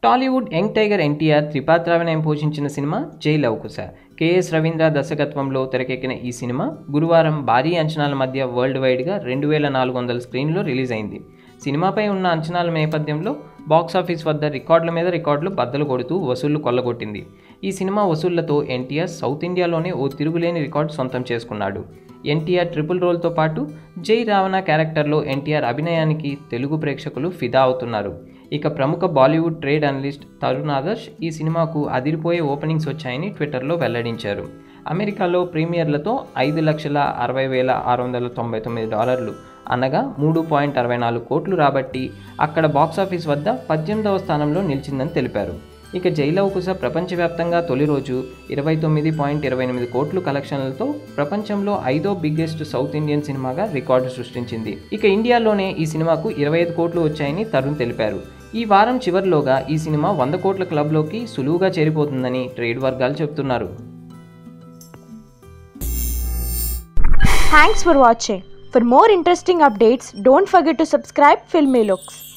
Tollywood young tiger NTR త్రిపాత్రావినయం పోషించిన సినిమా జై లవకుశ కేఎస్ రవీంద్ర దర్శకత్వంలో తెరకెక్కిన ఈ సినిమా గురువారం భారీ అంచనాల మధ్య వరల్డ్ వైడ్గా రెండు వేల నాలుగు వందల స్క్రీన్లో రిలీజ్ అయింది సినిమాపై ఉన్న అంచనాల నేపథ్యంలో బాక్సాఫీస్ వద్ద రికార్డుల మీద రికార్డులు బద్దలు కొడుతూ వసూళ్లు కొల్లగొట్టింది ఈ సినిమా వసూళ్లతో ఎన్టీఆర్ సౌత్ ఇండియాలోనే ఓ తిరుగులేని రికార్డు సొంతం చేసుకున్నాడు ఎన్టీఆర్ ట్రిపుల్ రోల్తో పాటు జై రావణ క్యారెక్టర్లో ఎన్టీఆర్ అభినయానికి తెలుగు ప్రేక్షకులు ఫిదా అవుతున్నారు ఇక ప్రముఖ బాలీవుడ్ ట్రేడ్ అనలిస్ట్ తరుణ్ ఆదర్శ్ ఈ సినిమాకు అదిరిపోయే ఓపెనింగ్స్ వచ్చాయని ట్విట్టర్లో వెల్లడించారు అమెరికాలో ప్రీమియర్లతో ఐదు లక్షల అరవై వేల ఆరు వందల తొంభై తొమ్మిది డాలర్లు అనగా మూడు పాయింట్ అరవై నాలుగు కోట్లు రాబట్టి అక్కడ బాక్సాఫీస్ వద్ద పద్దెనిమిదవ స్థానంలో నిలిచిందని తెలిపారు ఇక జైలవకుశ ప్రపంచవ్యాప్తంగా తొలి రోజు ఇరవై తొమ్మిది పాయింట్ ఇరవై ఎనిమిది కోట్లు కలెక్షన్లతో ప్రపంచంలో ఐదో బిగ్గెస్ట్ సౌత్ ఇండియన్ సినిమాగా రికార్డు సృష్టించింది ఇక ఇండియాలోనే ఈ సినిమాకు ఇరవై ఐదు కోట్లు వచ్చాయని తరుణ్ తెలిపారు ఈ వారం చివరిలోగా ఈ సినిమా వంద కోట్ల క్లబ్లోకి సులువుగా చేరిపోతుందని ట్రేడ్ వర్గాలు చెబుతున్నారు Thanks for watching. For more interesting updates, don't forget to subscribe Filmy Looks.